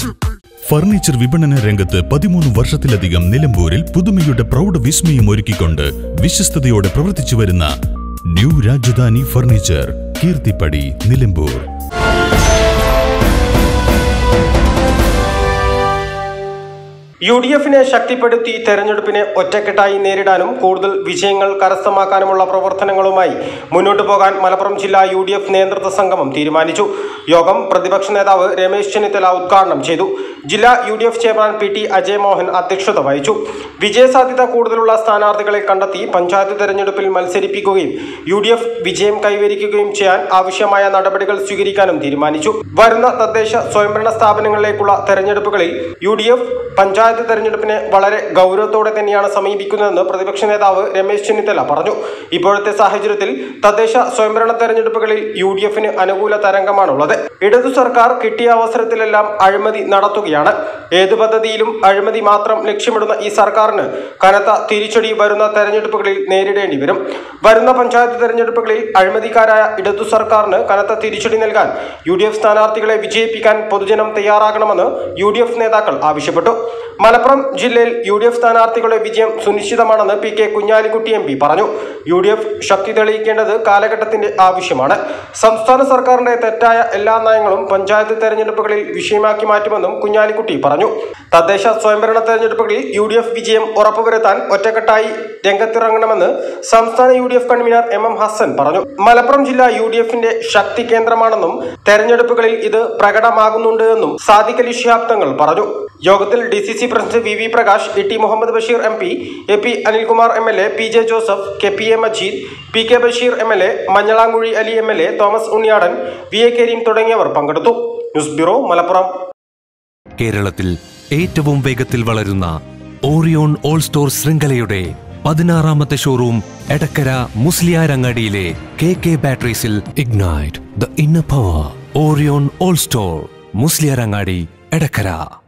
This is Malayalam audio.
ഫർണിച്ചർ വിപണന രംഗത്ത് പതിമൂന്ന് വർഷത്തിലധികം നിലമ്പൂരിൽ പുതുമയുടെ പ്രൗഢ വിസ്മയം ഒരുക്കിക്കൊണ്ട് വിശ്വസ്തയോടെ പ്രവർത്തിച്ചു വരുന്ന new Rajdhani furniture Keerthippadi Nilambur U D എഫിനെ ശക്തിപ്പെടുത്തി തെരഞ്ഞെടുപ്പിനെ ഒറ്റക്കെട്ടായി നേരിടാനും കൂടുതൽ വിജയങ്ങൾ കരസ്ഥമാക്കാനുമുള്ള പ്രവർത്തനങ്ങളുമായി മുന്നോട്ടു പോകാൻ മലപ്പുറം ജില്ലാ യു ഡി എഫ് നേതൃത്വ സംഗമം തീരുമാനിച്ചു യോഗം പ്രതിപക്ഷ നേതാവ് രമേശ് ചെന്നിത്തല ഉദ്ഘാടനം ചെയ്തു ജില്ലാ U D F chairman P T Ajay Mohan അധ്യക്ഷത വഹിച്ചു വിജയസാധ്യത കൂടുതലുള്ള സ്ഥാനാർത്ഥികളെ കണ്ടെത്തി പഞ്ചായത്ത് തെരഞ്ഞെടുപ്പിൽ മത്സരിപ്പിക്കുകയും യു ഡി എഫ് വിജയം കൈവരിക്കുകയും ചെയ്യാൻ ആവശ്യമായ നടപടികൾ സ്വീകരിക്കാനും തീരുമാനിച്ചു വരുന്ന തദ്ദേശ സ്വയംഭരണ സ്ഥാപനങ്ങളിലേക്കുള്ള തെരഞ്ഞെടുപ്പുകളിൽ യു ഡി എഫ് പഞ്ചായത്ത് തെരഞ്ഞെടുപ്പിനെ വളരെ ഗൗരവത്തോടെ തന്നെയാണ് സമീപിക്കുന്നതെന്ന് പ്രതിപക്ഷ നേതാവ് രമേശ് ചെന്നിത്തല പറഞ്ഞു ഇപ്പോഴത്തെ സാഹചര്യത്തിൽ തദ്ദേശ സ്വയംഭരണ തെരഞ്ഞെടുപ്പുകളിൽ യു ഡി എഫിന് അനുകൂല തരംഗമാണുള്ളത് ഇടതു സർക്കാർ കിട്ടിയ അവസരത്തിലെല്ലാം അഴിമതി നടത്തുകയാണ് ഏത് പദ്ധതിയിലും അഴിമതി മാത്രം ലക്ഷ്യമിടുന്ന ഈ സർക്കാരിന് കനത്ത തിരിച്ചടി വരുന്ന തെരഞ്ഞെടുപ്പുകളിൽ നേരിടേണ്ടി വരും വരുന്ന പഞ്ചായത്ത് തെരഞ്ഞെടുപ്പുകളിൽ അഴിമതിക്കാരായ ഇടതു സർക്കാരിന് കനത്ത തിരിച്ചടി നൽകാൻ യു ഡി എഫ് സ്ഥാനാർത്ഥികളെ വിജയിപ്പിക്കാൻ പൊതുജനം തയ്യാറാകണമെന്ന് യു ഡി എഫ് നേതാക്കൾ ആവശ്യപ്പെട്ടു മലപ്പുറം ജില്ലയിൽ യു ഡി എഫ് സ്ഥാനാർത്ഥികളുടെ വിജയം സുനിശ്ചിതമാണെന്ന് P K Kunhalikutty M P പറഞ്ഞു യു ഡി എഫ് ശക്തി തെളിയിക്കേണ്ടത് കാലഘട്ടത്തിന്റെ ആവശ്യമാണ് സംസ്ഥാന സർക്കാരിന്റെ തെറ്റായ എല്ലാ നയങ്ങളും പഞ്ചായത്ത് തെരഞ്ഞെടുപ്പുകളിൽ വിഷയമാക്കി മാറ്റുമെന്നും കുഞ്ഞാലിക്കുട്ടി പറഞ്ഞു തദ്ദേശ സ്വയംഭരണ തെരഞ്ഞെടുപ്പുകളിൽ യു ഡി എഫ് വിജയം ഉറപ്പുവരുത്താൻ ഒറ്റക്കെട്ടായി രംഗത്തിറങ്ങണമെന്ന് സംസ്ഥാന U D F convener M M Hassan പറഞ്ഞു മലപ്പുറം ജില്ല യു ഡി എഫിന്റെ ശക്തി കേന്ദ്രമാണെന്നും തെരഞ്ഞെടുപ്പുകളിൽ ഇത് പ്രകടമാകുന്നുണ്ട് എന്നും സാദിഖ് അലി ശിഹാബ് തങ്ങൾ പറഞ്ഞു യോഗത്തിൽ D C C president V V Prakash E T Muhammad Basheer M P A P Anilkumar M L A P J Joseph K P A Majeed P K Basheer M L A Manjalamkuzhi Ali M L A Thomas Unniyadan V A Kareem തുടങ്ങിയവർ പങ്കെടുത്തു ന്യൂസ് ബ്യൂറോ മലപ്പുറം കേരളത്തിൽ ഏറ്റവും വേഗത്തിൽ വളരുന്ന ഓറിയോൺ ഓൾ സ്റ്റോർ ശൃംഖലയുടെ പതിനാറാമത്തെ showroom Edakkara Musliyarangadi K K ബാറ്ററീസിൽ ignite the inner power Orion all store Musliyarangadi Edakkara